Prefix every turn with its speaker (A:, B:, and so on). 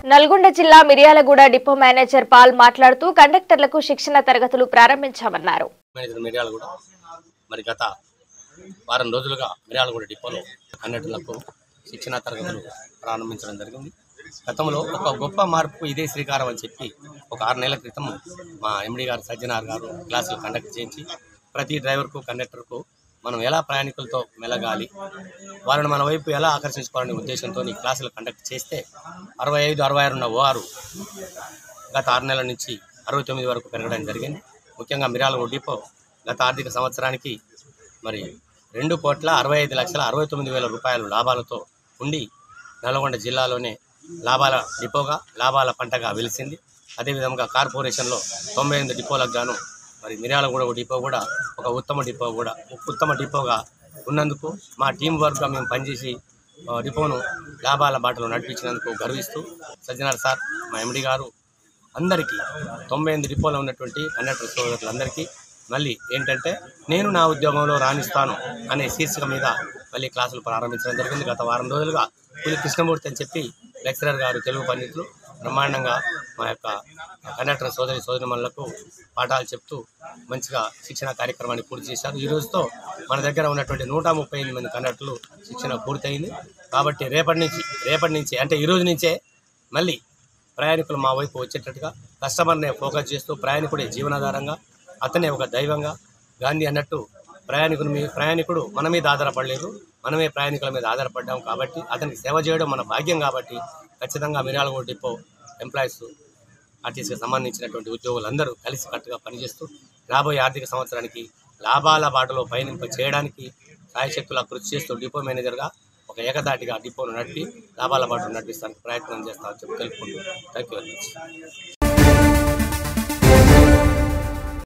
A: నల్గొండ జిల్లా Miryalaguda depot manager Paul మాట్లాడుతూ కండక్టర్లకు శిక్షణ తరగతులు ప్రారంభించామన్నారు
B: మేనేజర్ మిర్యాల కూడా మరి గత వారం రోజులుగా మిర్యాలగూడ డిపోలో కండక్టర్లకు శిక్షణ తరగతులు ప్రారంభించడం జరిగింది గతంలో ఒక గొప్ప మార్పు ఇదే శ్రీకారం అని చెప్పి ఒక ఆరు నెలల క్రితం మా ఎండి గారు సజ్జనార్ గారు క్లాసులు కండక్ట్ చేయించి ప్రతి డ్రైవర్కు కండక్టర్కు మనం ఎలా ప్రయాణికులతో మెలగాలి వారిని మన వైపు ఎలా ఆకర్షించుకోవాలనే ఉద్దేశంతో ఈ క్లాసులు కండక్ట్ చేస్తే అరవై ఐదు అరవై ఆరు ఉన్న ఓఆరు గత ఆరు నెలల నుంచి అరవై తొమ్మిది వరకు పెరగడం జరిగింది ముఖ్యంగా మిరాల డిపో గత ఆర్థిక సంవత్సరానికి మరి రెండు కోట్ల అరవై ఐదు లక్షల అరవై తొమ్మిది వేల రూపాయల లాభాలతో ఉండి నల్గొండ జిల్లాలోనే లాభాల డిపోగా లాభాల పంటగా వెలిసింది అదేవిధంగా కార్పొరేషన్లో తొంభై ఎనిమిది డిపోలకు గాను మరి మిర్యాలగూడ డిపో కూడా ఒక ఉత్తమ డిపో కూడా ఉత్తమ డిపోగా ఉన్నందుకు మా టీం వర్క్గా మేము పనిచేసి ఆ, డిపోను లాభాల బాటలో నడిపించినందుకు గర్విస్తూ సజ్జనార్ సార్ మా ఎండి గారు అందరికీ తొంభై ఎనిమిది డిపోలో ఉన్నటువంటి కండక్టర్ సోదరులందరికీ మళ్ళీ ఏంటంటే నేను నా ఉద్యోగంలో రాణిస్తాను అనే శీర్షిక మీద మళ్ళీ క్లాసులు ప్రారంభించడం జరిగింది గత వారం రోజులుగా పులి కృష్ణమూర్తి అని చెప్పి లెక్చరర్ గారు తెలుగు పండితులు బ్రహ్మాండంగా మా యొక్క కండక్టర్ సోదరి సోదరిమణులకు పాఠాలు చెప్తూ మంచిగా శిక్షణ కార్యక్రమాన్ని పూర్తి చేశారు ఈ రోజుతో మన దగ్గర ఉన్నటువంటి నూట ముప్పై ఎనిమిది మంది కండక్టర్లు శిక్షణ పూర్తయింది కాబట్టి రేపటి నుంచి రేపటి నుంచి అంటే ఈ రోజు నుంచే మళ్ళీ ప్రయాణికులు మా వైపు వచ్చేటట్టుగా కస్టమర్నే ఫోకస్ చేస్తూ ప్రయాణికుడే జీవనాధారంగా అతనే ఒక దైవంగా గాంధీ అన్నట్టు ప్రయాణికుని మీ ప్రయాణికుడు మన మీద ఆధారపడలేదు మనమే ప్రయాణికుల మీద ఆధారపడ్డాం కాబట్టి అతనికి సేవ చేయడం మన భాగ్యం కాబట్టి ఖచ్చితంగా మిర్యాలగూడ డిపో ఎంప్లాయీస్ ఆర్టీసీకి సంబంధించినటువంటి ఉద్యోగులందరూ కలిసి కట్టుగా పనిచేస్తూ రాబోయే ఆర్థిక సంవత్సరానికి లాభాల బాటలో పయనింప చేయడానికి సాయశక్తులా కృషి చేస్తూ డిపో మేనేజర్గా ఒక ఏకదాటిగా డిపోను నడిపి లాభాల బాటలో నడిపిస్తానికి ప్రయత్నం చేస్తామని చెప్పి తెలుపుకుంటూ థ్యాంక్ యూ వెరీ మచ్